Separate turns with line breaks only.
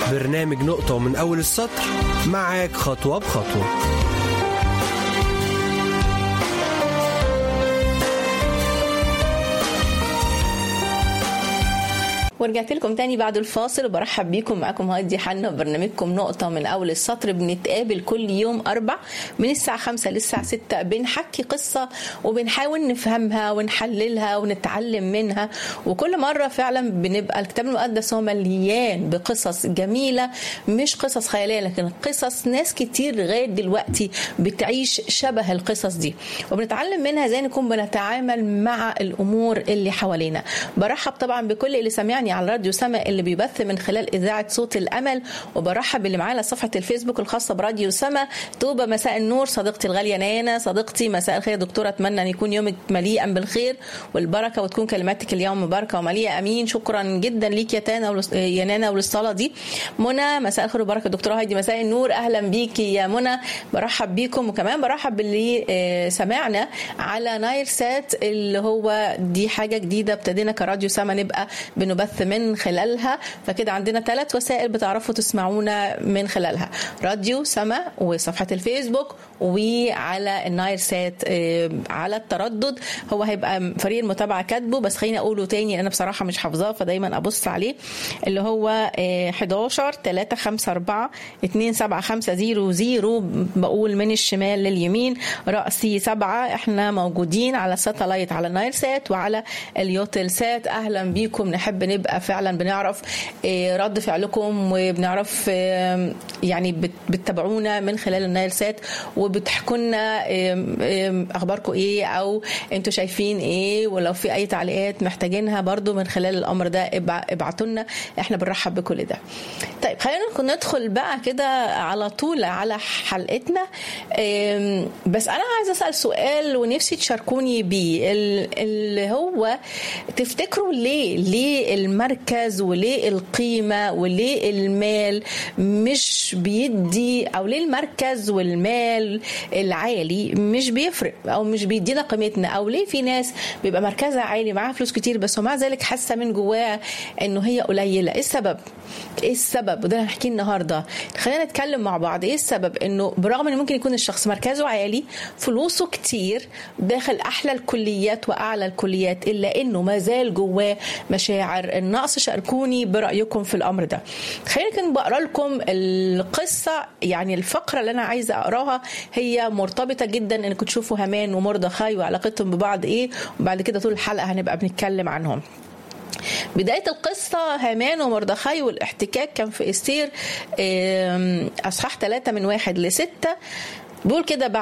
برنامج نقطة ومن أول السطر معاك خطوة بخطوة
ورجعت لكم تاني بعد الفاصل وبرحب بيكم معاكم هادي حنا وبرنامجكم نقطة من أول السطر بنتقابل كل يوم أربع من الساعة خمسة للساعة ستة بنحكي قصة وبنحاول نفهمها ونحللها ونتعلم منها وكل مرة فعلا بنبقى الكتاب المقدس هو مليان بقصص جميلة مش قصص خيالية لكن قصص ناس كتير لغاية دلوقتي بتعيش شبه القصص دي وبنتعلم منها ازاي نكون بنتعامل مع الأمور اللي حوالينا برحب طبعا بكل اللي سمعني على راديو سما اللي بيبث من خلال اذاعه صوت الامل وبرحب باللي معانا صفحه الفيسبوك الخاصه براديو سما طوبه مساء النور صديقتي الغاليه نانا صديقتي مساء الخير دكتوره اتمنى ان يكون يومك مليئا بالخير والبركه وتكون كلماتك اليوم مباركه ومليئه امين شكرا جدا ليك يا تانا ولس... يا نانا وللصلاه دي منى مساء الخير وبركه دكتوره هايدي مساء النور اهلا بيكي يا منى برحب بيكم وكمان برحب باللي سمعنا على نايل سات اللي هو دي حاجه جديده ابتدينا كراديو سما نبقى بنبث من خلالها فكده عندنا ثلاث وسائل بتعرفوا تسمعونا من خلالها راديو سما وصفحة الفيسبوك وعلى النايل سات على التردد هو هيبقى فريق المتابعة كاتبه بس خليني أقوله تاني أنا بصراحة مش حافظاه فدايما أبص عليه اللي هو 11 3 5 4 2 7 5 0 0 بقول من الشمال لليمين رأسي سبعة احنا موجودين على الساتلايت على النايل سات وعلى اليوتل سات أهلا بيكم نحب نبقى فعلا بنعرف رد فعلكم وبنعرف يعني بتتابعونا من خلال النايل سات وبتحكوا لنا اخباركم ايه او انتوا شايفين ايه ولو في اي تعليقات محتاجينها برضو من خلال الامر ده ابعتوا لنا احنا بنرحب بكل ده طيب خلينا ندخل بقى كده على طول على حلقتنا بس انا عايزه اسال سؤال ونفسي تشاركوني بيه اللي هو تفتكروا ليه ليه المركز وليه القيمه وليه المال مش بيدي او ليه المركز والمال العالي مش بيفرق او مش بيدينا قيمتنا او ليه في ناس بيبقى مركزها عالي معاها فلوس كتير بس ومع ذلك حاسه من جواها انه هي قليله ايه السبب ايه السبب وده هنحكيه النهارده خلينا نتكلم مع بعض ايه السبب انه برغم ان ممكن يكون الشخص مركزه عالي فلوسه كتير داخل احلى الكليات واعلى الكليات الا انه ما زال جواه مشاعر النقص شاركوني برايكم في الامر ده خلينا كده بقرا لكم القصه يعني الفقره اللي انا عايزه اقراها هي مرتبطه جدا انكم تشوفوا هامان ومردخاي وعلاقتهم ببعض ايه وبعد كده طول الحلقه هنبقى بنتكلم عنهم بداية القصة هامان ومردخاي والاحتكاك كان في استير أصحاح ثلاثة من واحد لستة بيقول كده